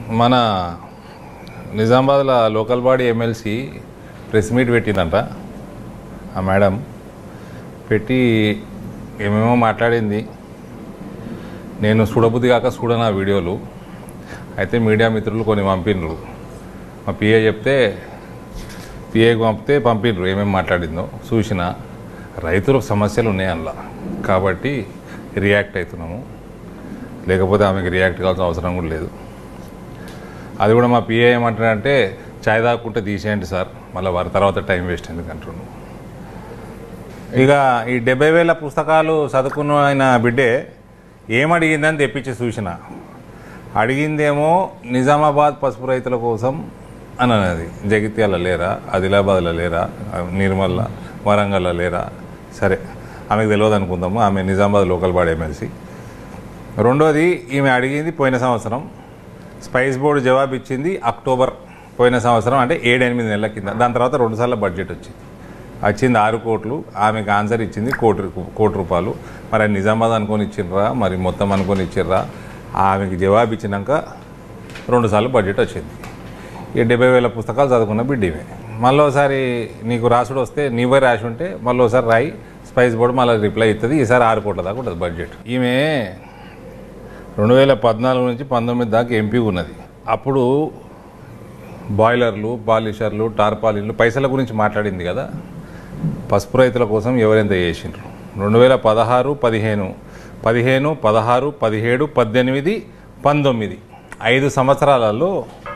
మన నిజామాబాద్లో local body MLC press meet పెట్టిందంట ఆ మేడం పెట్టి ఏమేమో మాట్లాడింది నేను చూడబుద్ధి కాక చూడను ఆ వీడియోలు అయితే మీడియా మిత్రులు కొన్ని పంపినరు మా పిఏ చెప్తే పిఏకి పంపితే పంపినరు ఏమేమి మాట్లాడిందో చూసిన రైతులకు సమస్యలు ఉన్నాయి అందులో కాబట్టి రియాక్ట్ అవుతున్నాము లేకపోతే ఆమెకి రియాక్ట్ కావాల్సిన అవసరం కూడా లేదు అది కూడా మా పిఏ ఏమంటాడంటే చాయ్ తాకుంటే తీసేయండి సార్ మళ్ళీ వారి తర్వాత టైం వేస్ట్ ఎందుకు అంటున్నాను ఇక ఈ డెబ్బై వేల పుస్తకాలు చదువుకున్న ఆయన బిడ్డే ఏమడిగిందని తెప్పించి చూసిన అడిగిందేమో నిజామాబాద్ పసుపు రైతుల కోసం అని అన్నది జగిత్యాల లేరా ఆదిలాబాద్లో లేరా నిర్మల్ల వరంగల్లో లేరా సరే ఆమెకు తెలియదు అనుకుందాము ఆమె నిజామాబాద్ లోకల్ బాడీ ఎమ్మెల్సీ రెండోది ఈమె అడిగింది పోయిన సంవత్సరం స్పైస్ బోర్డు జవాబు ఇచ్చింది అక్టోబర్ పోయిన సంవత్సరం అంటే ఏడు ఎనిమిది నెలల కింద దాని తర్వాత రెండుసార్లు బడ్జెట్ వచ్చింది వచ్చింది ఆరు కోట్లు ఆమెకు ఆన్సర్ ఇచ్చింది కోటి రూ- కోటి రూపాయలు మరి అది నిజామాబాద్ అనుకొని ఇచ్చిర్రా మరి మొత్తం అనుకొని ఇచ్చిర్రా ఆమెకి జవాబు ఇచ్చినాక రెండుసార్లు బడ్జెట్ వచ్చింది ఈ డెబ్బై వేల పుస్తకాలు చదువుకున్న బిడ్డమే మళ్ళీ ఒకసారి నీకు రాసుడు వస్తే నీవే రాసి ఉంటే మళ్ళీ ఒకసారి రాయి స్పైస్ బోర్డు మళ్ళీ రిప్లై ఇస్తుంది ఈసారి ఆరు కోట్ల దాకా ఉంటుంది బడ్జెట్ ఈమె రెండు వేల పద్నాలుగు నుంచి పంతొమ్మిది దాకా ఎంపీ ఉన్నది అప్పుడు బాయిలర్లు పాలిషర్లు టార్పాలిన్లు పైసల గురించి మాట్లాడింది కదా పసుపు రైతుల కోసం ఎవరెంత చేసిండ్రు రెండు వేల పదహారు పదిహేను పదిహేను పదహారు పదిహేడు పద్దెనిమిది పంతొమ్మిది ఐదు సంవత్సరాలలో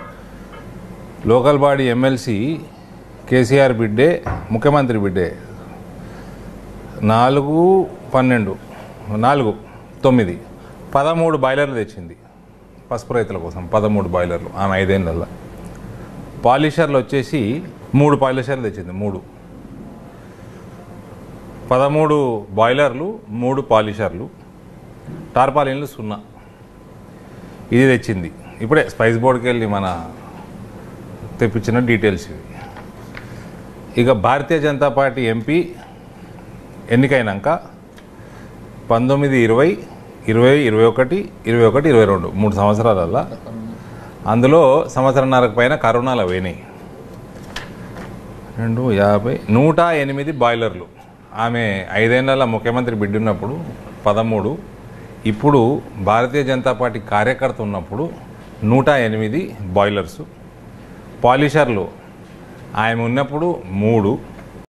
లోకల్ బాడీ ఎమ్మెల్సీ కేసీఆర్ బిడ్డే ముఖ్యమంత్రి బిడ్డే నాలుగు పన్నెండు నాలుగు తొమ్మిది పదమూడు బాయిలర్లు తెచ్చింది పసుపు రైతుల కోసం పదమూడు బాయిలర్లు ఆమె ఐదేళ్ళల్లో పాలిషర్లు వచ్చేసి మూడు పాలిషర్లు తెచ్చింది మూడు పదమూడు బాయిలర్లు మూడు పాలిషర్లు టార్పాలిన్లు సున్నా ఇది తెచ్చింది ఇప్పుడే స్పైస్ బోర్డుకి వెళ్ళి మన తెప్పించిన డీటెయిల్స్ ఇవి ఇక భారతీయ జనతా పార్టీ ఎంపీ ఎన్నికైనాక పంతొమ్మిది ఇరవై ఇరవై ఇరవై ఒకటి ఇరవై ఒకటి ఇరవై రెండు మూడు సంవత్సరాలల్లా అందులో సంవత్సరంన్నరకు పైన కరోనాలు పోయినాయి రెండు యాభై నూట ఎనిమిది బాయిలర్లు ఆమె ఐదేళ్ల ముఖ్యమంత్రి బిడ్డున్నప్పుడు పదమూడు ఇప్పుడు భారతీయ జనతా పార్టీ కార్యకర్త ఉన్నప్పుడు నూట ఎనిమిది బాయిలర్సు పాలిషర్లు ఆమె ఉన్నప్పుడు మూడు